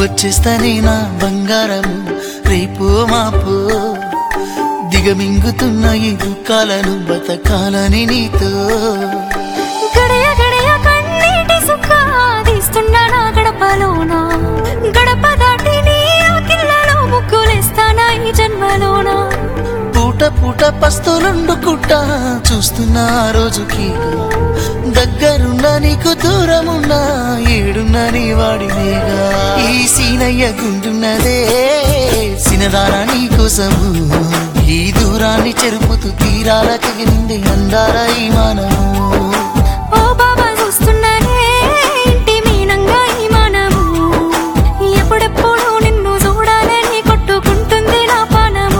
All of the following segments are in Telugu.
వచ్చేస్తానే నా బంగారము రేపు మాపు దిగమింగుతున్న ఈ దుఃఖాలను బతకాలని నీతో గడయ గడయ కన్నీటి సుఖ తీస్తున్నా నా గడపలోన గడప దాటి నీ ఆకిళ్ళలో ముగ్గులేస్తానా ఈ జన్మలోన పూట పూట పస్తులుండుకుంటా చూస్తున్నా ఆ రోజుకి దగ్గరున్న నీకు దూరమున్నా ఏడున్న నీ వాడినేగా ఈ సీనయ్య గుంటున్నదే సినదారా నీ కోసము ఈ దూరాన్ని చెరుపుతూ తీరాల తెగినింది అందాల ఈ మానము ఓ బాబా చూస్తున్నానే ఇంటి మీనంగా ఈ మనము ఎప్పుడెప్పుడు నిన్ను చూడాలని కొట్టుకుంటుంది నా పానము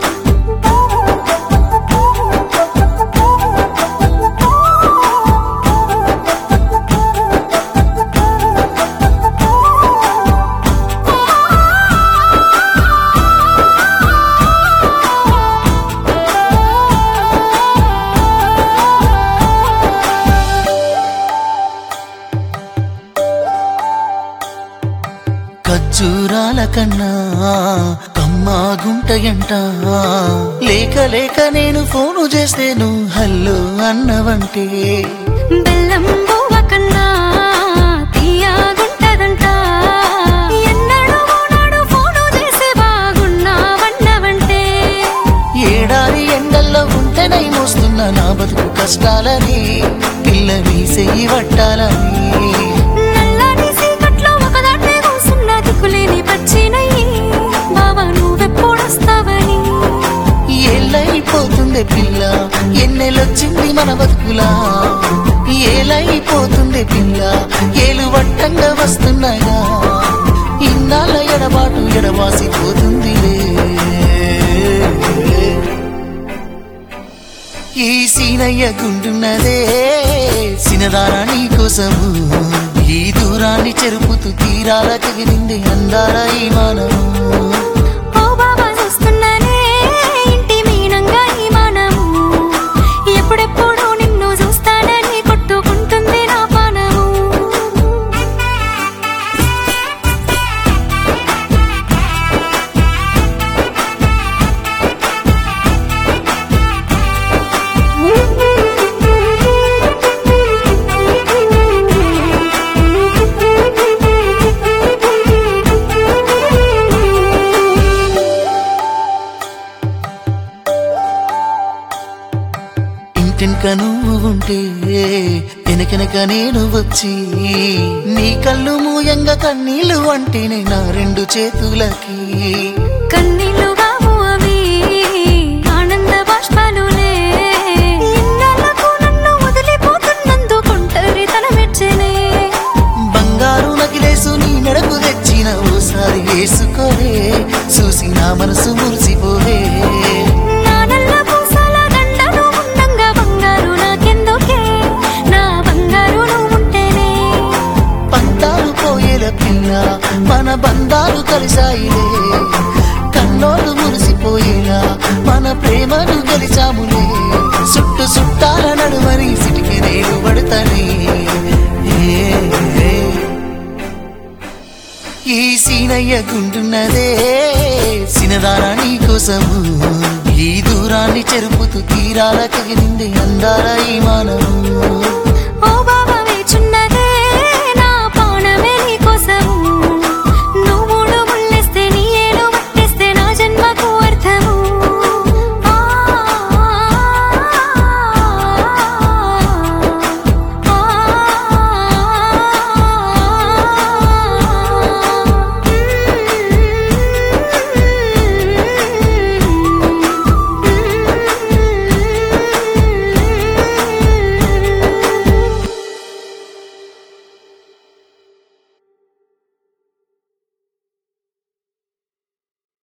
ఖర్జూరాల కన్నా కమ్మా గుంటయంట లేక లేక నేను ఫోను చేస్తేను హల్లో అన్నవంటే బెల్లం బువ్వ కన్నా తీయగుంటదంట ఎన్నడూ నాడు ఫోను చేసి బాగున్నావన్నవంటే ఏడాది ఎండల్లో ఉంటేనై మోస్తున్న నా బతుకు కష్టాలని పిల్ల వీసేయి పట్టాలని నల్లని సీకట్లో ఒకదాన్నే కూసున్న దిక్కులేని పచ్చినయ్యి బావా నువ్వెప్పుడొస్తావని ఏళ్ళైపోతుంది పిల్ల ఎన్నెలొచ్చింది మన బతుకులా ఏలైపోతుంది పిల్ల ఏలు వట్టంగా వస్తున్నాగా ఇన్నాళ్ళ ఎడబాటు ఎడవాసిపోతుందిలే ఈ సీనయ్య గుంటున్నదే సినదారా నీ కోసము ఈ దూరాన్ని చెరుపుతూ తీరాల తెగినింది అందాల ఈ మానము ఓ బాబా చూస్తున్నానే ఇంటి మీనంగా ఈ మనము ఎప్పుడెప్పుడు నిన్ను చూస్తానని కొట్టుకుంటుంది నా పానము ఇంటినక నువ్వు ఉంటే వెనకెనక నేను వచ్చి నీ కళ్ళు మూయంగా కన్నీళ్ళు అంటేనే నా రెండు చేతులకి కన్నీళ్లుగావు అవి ఆనంద బాష్పాలులే ఇన్నాళ్లకు నన్ను వదిలిపోతున్నందుకు ఒంటరితనం మెచ్చనే బంగారు నగిలేసు నీ మెడకు తెచ్చిన ఓసారి వేసుకోవే చూసి నా మనసు మురిసిపోవే నా నల్ల పూసల దండను ఉండంగా బంగారు నాకెందుకే నా బంగారు నువ్వుంటేనే పంతాలు పోయేల పిల్ల మన బంధాలు కలిసాయిలే కన్నోలు మురిసిపోయేలా మన ప్రేమను గెలిచాములే చుట్టు చుట్టాల నడుమని సిటికి నేను పడతానే ఏ, ఏ. ఈ సీనయ్య గుంటున్నదే సినదారా నీ కోసము ఈ దూరాన్ని చెరుపుతూ తీరాల తెగినింది అందాల ఈ మానము